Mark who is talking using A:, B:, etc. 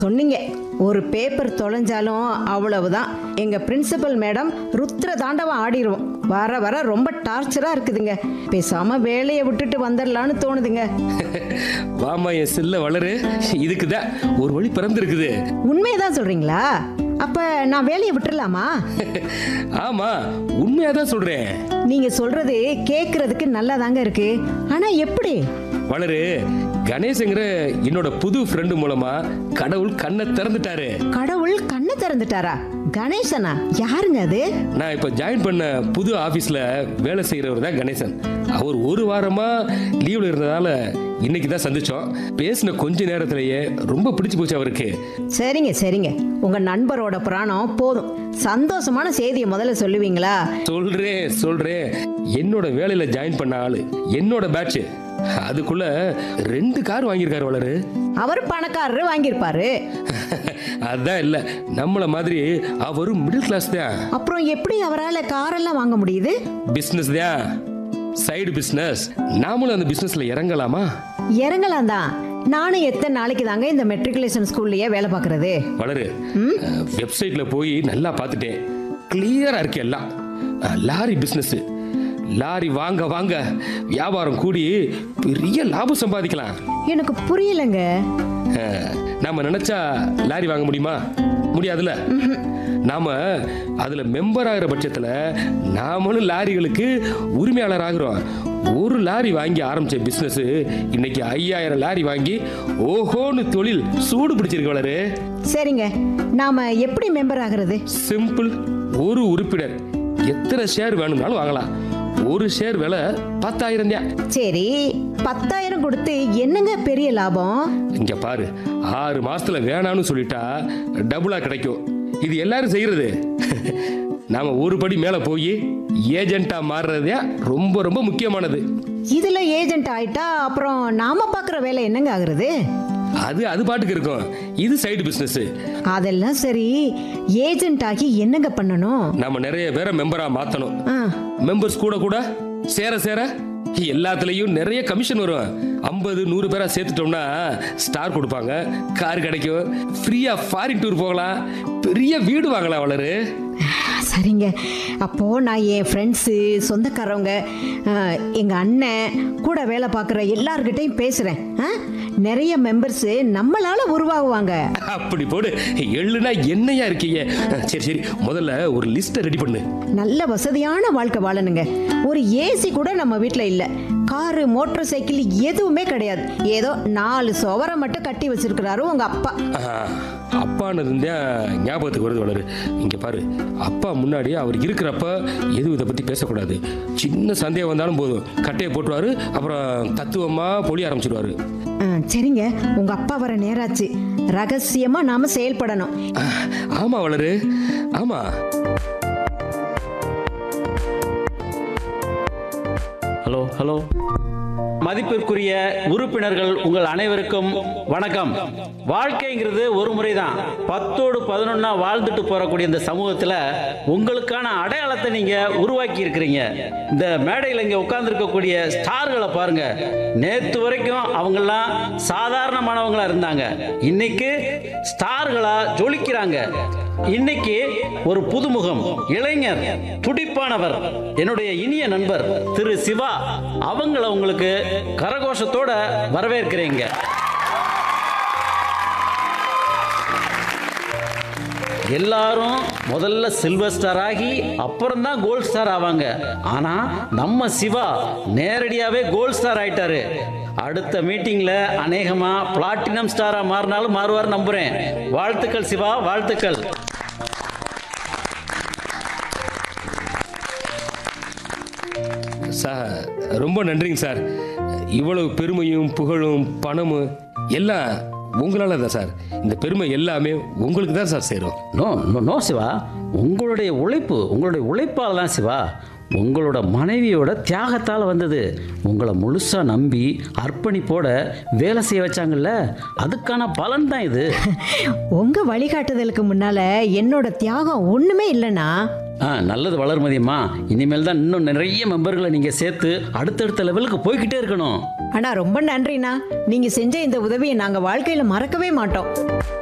A: சொன்னீங்க ஒரு பேப்பர் தொலைஞ்சாலும் அவ்வளவுதான் எங்க பிரின்சிபல் மேடம் ருத்ர தாண்டவம் ஆடிரும் வர வர ரொம்ப டார்ச்சரா இருக்குதுங்க பேசாம வேலையை விட்டுட்டு வந்துடலான்னு தோணுதுங்க
B: வாமா என் செல்ல வளரு இதுக்கு தான் ஒரு வழி பிறந்திருக்குது
A: உண்மையதான் சொல்றீங்களா அப்ப நான் வேலையை விட்டுறலாமா
B: ஆமா உண்மையா தான் சொல்றேன்
A: நீங்க சொல்றது கேக்குறதுக்கு நல்லாதாங்க இருக்கு ஆனா எப்படி
B: வளரு கணேசங்கிற என்னோட புது ஃப்ரெண்டு மூலமா கடவுள் கண்ணை திறந்துட்டாரு
A: கடவுள் கண்ணை திறந்துட்டாரா கணேசனா யாருங்க அது
B: நான் இப்ப ஜாயின் பண்ண புது ஆபீஸ்ல வேலை செய்யறவர் தான் கணேசன் அவர் ஒரு வாரமா லீவ்ல இருந்ததால இன்னைக்கு தான் சந்திச்சோம் பேசின கொஞ்ச நேரத்திலேயே ரொம்ப பிடிச்சு போச்சு அவருக்கு
A: சரிங்க சரிங்க உங்க நண்பரோட புராணம் போதும் சந்தோஷமான செய்தியை முதல்ல சொல்லுவீங்களா
B: சொல்றேன் சொல்றேன் என்னோட வேலையில ஜாயின் பண்ண ஆளு என்னோட பேட்ச் அதுக்குள்ள ரெண்டு கார் வாங்கியிருக்காரு வளரு
A: அவர் பணக்காரரு வாங்கியிருப்பாரு
B: அதான் இல்ல நம்மள மாதிரி அவரும் மிடில் கிளாஸ் தான்
A: அப்புறம் எப்படி அவரால் காரெல்லாம் வாங்க முடியுது
B: பிசினஸ் தான் சைடு பிசினஸ் நாமளும் அந்த பிசினஸ்ல இறங்கலாமா
A: இறங்கலாம் தான் நானும் எத்தனை நாளைக்கு தாங்க இந்த மெட்ரிகுலேஷன் ஸ்கூல்லையே வேலை பார்க்கறது
B: வளரு வெப்சைட்ல போய் நல்லா பார்த்துட்டேன் கிளியரா இருக்கு எல்லாம் அஹ், லாரி பிசினஸ் லாரி வாங்க வாங்க வியாபாரம் கூடி பெரிய லாபம் சம்பாதிக்கலாம்
A: எனக்கு புரியலங்க
B: அஹ், நாம நினைச்சா லாரி வாங்க முடியுமா முடியாதுல்ல நாம அதுல மெம்பர் ஆகிற பட்சத்துல நாமளும் லாரிகளுக்கு உரிமையாளர் ஆகிறோம் ஒரு லாரி வாங்கி ஆரம்பிச்ச பிசினஸ் இன்னைக்கு ஐயாயிரம் லாரி வாங்கி ஓஹோன்னு தொழில் சூடு பிடிச்சிருக்கு வளரு
A: சரிங்க நாம எப்படி மெம்பர் ஆகிறது
B: சிம்பிள் ஒரு உறுப்பினர் எத்தனை ஷேர் வேணும்னாலும் வாங்கலாம் ஒரு ஷேர் விலை பத்தாயிரம் தான்
A: சரி பத்தாயிரம் கொடுத்து என்னங்க பெரிய லாபம்
B: இங்க பாரு ஆறு மாசத்துல வேணாம்னு சொல்லிட்டா டபுளா கிடைக்கும் இது எல்லாரும் செய்யறது நாம ஒரு படி மேல போய் ஏஜென்ட்டா மாறுறதே ரொம்ப ரொம்ப முக்கியமானது
A: இதுல ஏஜென்ட் ஆயிட்டா அப்புறம் நாம பார்க்குற வேலை என்னங்க ஆகுறது
B: அது அது பாட்டுக்கு இருக்கும் இது சைடு பிசினஸ்
A: அதெல்லாம் சரி ஏஜென்ட் ஆகி என்னங்க பண்ணணும்
B: நாம நிறைய பேரை மெம்பரா மாத்தணும்
A: ஆ
B: மெம்பர்ஸ் கூட கூட சேர சேர எல்லாத்துலயும் நிறைய கமிஷன் வரும் ஐம்பது நூறு பேரா சேர்த்துட்டோம்னா ஸ்டார் கொடுப்பாங்க கார் கிடைக்கும் ஃப்ரீயா ஃபாரின் டூர் போகலாம் பெரிய வீடு வாங்கலாம் வளரு
A: சரிங்க அப்போ நான் என் ஃப்ரெண்ட்ஸு சொந்தக்காரவங்க அஹ், எங்க அண்ணன் கூட வேலை பார்க்குற எல்லார்கிட்டையும் பேசுறேன் ஆ? நிறைய மெம்பர்ஸு நம்மளால உருவாகுவாங்க
B: அப்படி போடு எள்ளுனா என்னையா இருக்கீங்க சரி சரி முதல்ல ஒரு லிஸ்ட்டை ரெடி பண்ணு
A: நல்ல வசதியான வாழ்க்கை வாழணுங்க ஒரு ஏசி கூட நம்ம வீட்டில் இல்லை காரு மோட்டார் சைக்கிள் எதுவுமே கிடையாது ஏதோ நாலு சுவரை மட்டும் கட்டி வச்சிருக்கிறாரு உங்க அப்பா
B: ஆஹ், அப்பானது தான் ஞாபகத்துக்கு வருது வளரு இங்க பாரு அப்பா முன்னாடி அவர் இருக்கிறப்ப எதுவும் இதை பத்தி பேசக்கூடாது சின்ன சந்தேகம் வந்தாலும் போதும் கட்டையை போட்டுருவாரு அப்புறம் தத்துவமா பொழிய ஆரம்பிச்சிடுவாரு
A: ஆ, சரிங்க உங்க அப்பா வர நேராச்சு ரகசியமா நாம செயல்படணும்
B: ஆஹ், ஆமா வளரு ஆமா
C: ஹலோ ஹலோ மதிப்பிற்குரிய உறுப்பினர்கள் உங்கள் அனைவருக்கும் வணக்கம் வாழ்க்கைங்கிறது ஒரு முறை தான் பத்தோடு பதினொன்னா வாழ்ந்துட்டு போறக்கூடிய இந்த சமூகத்தில் உங்களுக்கான அடையாளத்தை நீங்க உருவாக்கி இருக்கிறீங்க இந்த மேடையில் இங்க உட்கார்ந்துருக்கக்கூடிய ஸ்டார்களை பாருங்க நேத்து வரைக்கும் அவங்கெல்லாம் சாதாரணமானவங்களா இருந்தாங்க இன்னைக்கு ஸ்டார்களா ஜொலிக்கிறாங்க இன்னைக்கு ஒரு புதுமுகம் இளைஞர் துடிப்பானவர் என்னுடைய இனிய நண்பர் திரு சிவா அவங்கள உங்களுக்கு கரகோஷத்தோட வரவேற்கிறீங்க எல்லாரும் முதல்ல சில்வர் ஸ்டார் ஆகி அப்புறம் தான் கோல்ட் ஸ்டார் ஆவாங்க ஆனா நம்ம சிவா நேரடியாவே கோல்ட் ஸ்டார் ஆயிட்டாரு அடுத்த மீட்டிங்ல அநேகமா பிளாட்டினம் ஸ்டாரா மாறினாலும் மாறுவார் நம்புறேன் வாழ்த்துக்கள் சிவா வாழ்த்துக்கள்
B: சார் ரொம்ப நன்றிங்க சார் இவ்வளவு பெருமையும் புகழும் பணமும் எல்லாம் உங்களால தான் சார் இந்த பெருமை எல்லாமே உங்களுக்கு தான் சார் சேரும்
C: நோ நோ நோ சிவா உங்களுடைய உழைப்பு உங்களுடைய உழைப்பால் தான் சிவா உங்களோட மனைவியோட தியாகத்தால் வந்தது உங்களை முழுசாக நம்பி அர்ப்பணிப்போட வேலை செய்ய வச்சாங்கல்ல அதுக்கான பலன் தான் இது
A: உங்க வழிகாட்டுதலுக்கு முன்னால என்னோட தியாகம் ஒண்ணுமே இல்லைன்னா
C: ஆ நல்லது வளர்மதியம்மா இனிமேல் தான் இன்னும் நிறைய மெம்பர்களை நீங்கள் சேர்த்து அடுத்தடுத்த லெவலுக்கு போய்கிட்டே இருக்கணும்
A: ஆனா ரொம்ப நன்றிண்ணா நீங்க செஞ்ச இந்த உதவியை நாங்க வாழ்க்கையில மறக்கவே மாட்டோம்